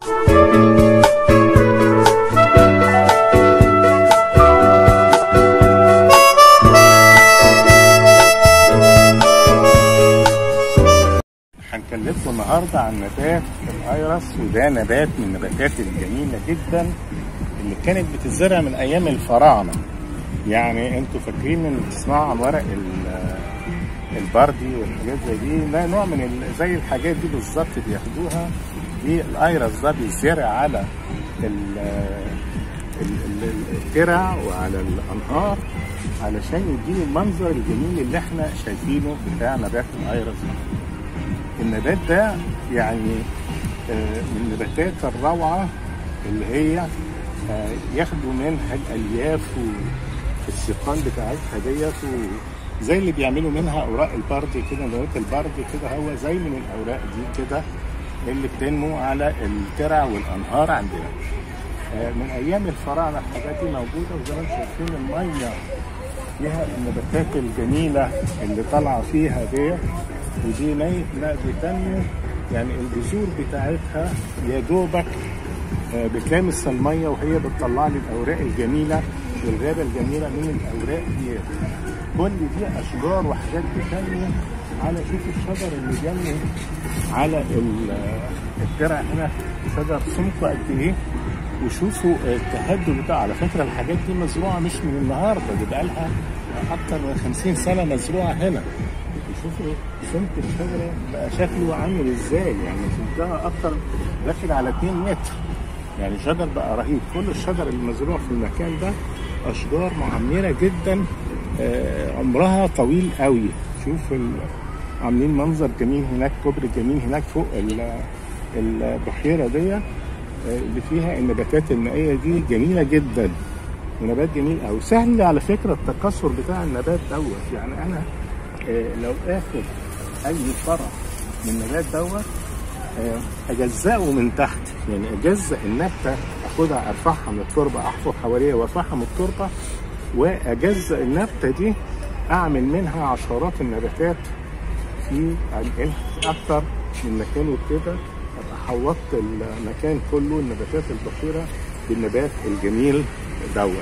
هنكلمكم النهارده عن نبات الايرس وده نبات من النباتات الجميله جدا اللي كانت بتزرع من ايام الفراعنه يعني انتوا فاكرين ان بتسمعوا عن ورق ال- البردي والحاجات زي دي ده نوع من ال- زي الحاجات دي بالظبط بياخدوها دي الايرس ده بيزرع على ال- ال- ال- الترع وعلى الانهار علشان يديني المنظر الجميل اللي احنا شايفينه بتاع نبات الايرس ده. النبات ده يعني آه، من النباتات الروعة اللي هي آه، ياخدوا منها الألياف والثقال بتاعتها ديت زي اللي بيعملوا منها أوراق البرد كده نبات البرد كده هو زي من الأوراق دي كده اللي بتنمو على الترع والأنهار عندنا آه، من أيام الفراعنة الحاجات دي موجودة وزي ما انتم شايفين المية فيها النباتات الجميلة اللي طالعة فيها ديت ودي ني- لا بتنمو يعني الجذور بتاعتها يا دوبك آه، بتلامس المية وهي بتطلع لي الأوراق الجميلة والغابة الجميلة من الأوراق دي كل دي أشجار وحاجات بتنمو على شوف الشجر اللي بينمو على ال- الترع هنا شجر سمكه قد إيه وشوفوا التهدد بتاع على فكره الحاجات دي مزروعه مش من النهارده دي بقالها اكتر من 50 سنه مزروعه هنا شوفوا سمك الشجره بقى شكله عامل ازاي يعني سمكها اكتر داخل على 2 متر يعني شجر بقى رهيب كل الشجر اللي مزروع في المكان ده اشجار معمره جدا آه، عمرها طويل قوي شوف ال- عاملين منظر جميل هناك كوبري جميل هناك فوق ال- البحيره دي اللي فيها النباتات المائيه دي جميله جدا ونبات جميل قوي سهل على فكره التكاثر بتاع النبات دوت يعني انا آه، لو اخد اي فرع من النبات دوت آه، اجزأه من تحت يعني اجزأ النبته اخدها ارفعها من التربه احفر حواليها وارفعها من التربه واجزأ النبته دي اعمل منها عشرات النباتات في انقلها اكتر من مكان وكده ابقى حوطت المكان كله النباتات البخيره بالنبات الجميل دوت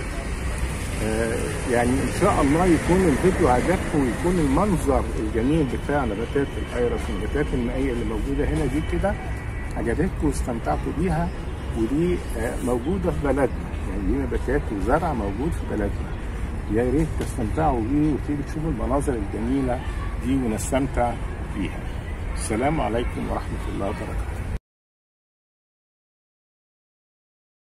آه، يعني ان شاء الله يكون الفيديو عجبكم ويكون المنظر الجميل بتاع نباتات الايرس والنباتات المائيه اللي موجوده هنا دي كده عجبتكم واستمتعتوا بيها ودي آه، موجوده في بلدنا يعني دي نباتات وزرع موجود في بلدنا يا ريت تستمتعوا بيه وتيجي تشوفوا المناظر الجميله دي ونستمتع بيها السلام عليكم ورحمه الله وبركاته